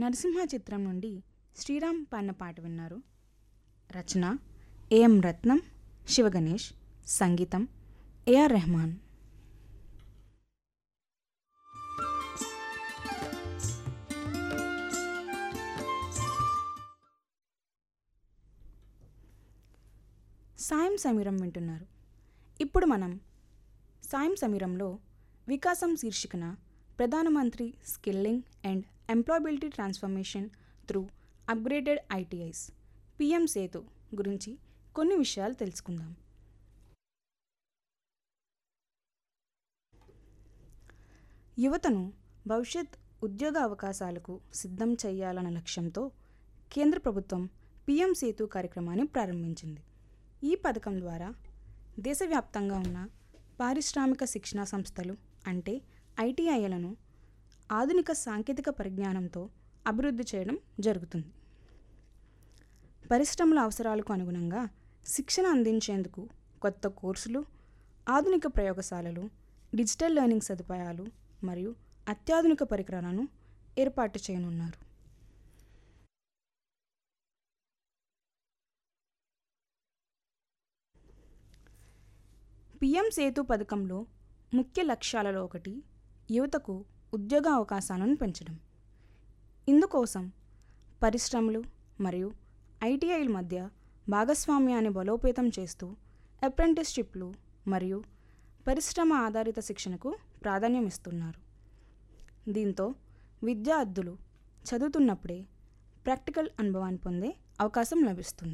నరసింహ చిత్రం నుండి శ్రీరామ్ పాడిన పాట విన్నారు రచన ఏఎం రత్నం శివగణేష్ సంగీతం ఏఆర్ రెహమాన్ సాయం సమీరం వింటున్నారు ఇప్పుడు మనం సాయం సమీరంలో వికాసం శీర్షికన ప్రధానమంత్రి skilling and employability transformation through upgraded ITIs PM Setu గురించి కొన్ని విషయాలు తెలుసుకుందాం యువతను భవిష్యత్ ఉద్యోగ అవకాశాలకు సిద్ధం చేయాలన్న లక్ష్యంతో కేంద్ర ప్రభుత్వం పిఎం సేతు కార్యక్రమాన్ని ప్రారంభించింది ఈ పథకం ద్వారా దేశవ్యాప్తంగా ఉన్న పారిశ్రామిక శిక్షణా సంస్థలు అంటే ఐటీఐలను ఆధునిక సాంకేతిక పరిజ్ఞానంతో అభివృద్ధి చేయడం జరుగుతుంది పరిశ్రమల అవసరాలకు అనుగుణంగా శిక్షణ అందించేందుకు కొత్త కోర్సులు ఆధునిక ప్రయోగశాలలు డిజిటల్ లెర్నింగ్ సదుపాయాలు మరియు అత్యాధునిక పరికరాలను ఏర్పాటు చేయనున్నారు పిఎం సేతు పథకంలో ముఖ్య లక్ష్యాలలో ఒకటి యువతకు ఉద్యోగ అవకాశాలను పెంచడం ఇందుకోసం పరిశ్రమలు మరియు ఐటీఐల మధ్య భాగస్వామ్యాన్ని బలోపేతం చేస్తూ అప్రెంటిస్షిప్లు మరియు పరిశ్రమ ఆధారిత శిక్షణకు ప్రాధాన్యం ఇస్తున్నారు దీంతో విద్యార్థులు చదువుతున్నప్పుడే ప్రాక్టికల్ అనుభవాన్ని పొందే అవకాశం లభిస్తుంది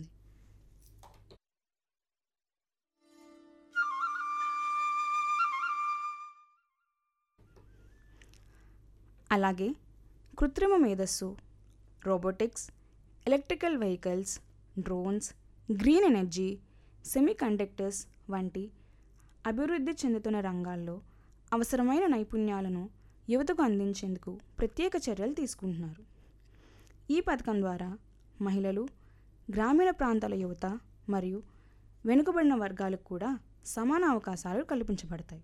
అలాగే కృత్రిమ మేధస్సు robotics electrical vehicles drones green energy semiconductors వంటి అభివృద్ధి చెందుతున్న రంగాల్లో అవసరమైన నైపుణ్యాలను యువతకు అందించేందుకు ప్రత్యేక చర్యలు తీసుకుంటున్నారు ఈ పథకం ద్వారా మహిళలు గ్రామీణ ప్రాంతాల యువత మరియు వెనుకబడిన వర్గాలకు కూడా సమాన అవకాశాలు కల్పించబడతాయి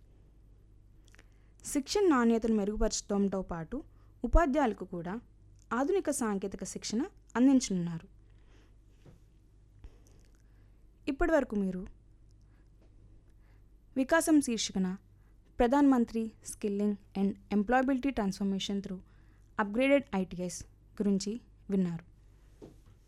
శిక్షణ నాణ్యతను మెరుగుపరచడంతో పాటు ఉపాధ్యాయులకు కూడా ఆధునిక సాంకేతిక శిక్షణ అందించనున్నారు ఇప్పటివరకు మీరు వికాసం శీర్షికన Pradhan Mantri skilling and employability transformation through upgraded ITIs గురించి విన్నారు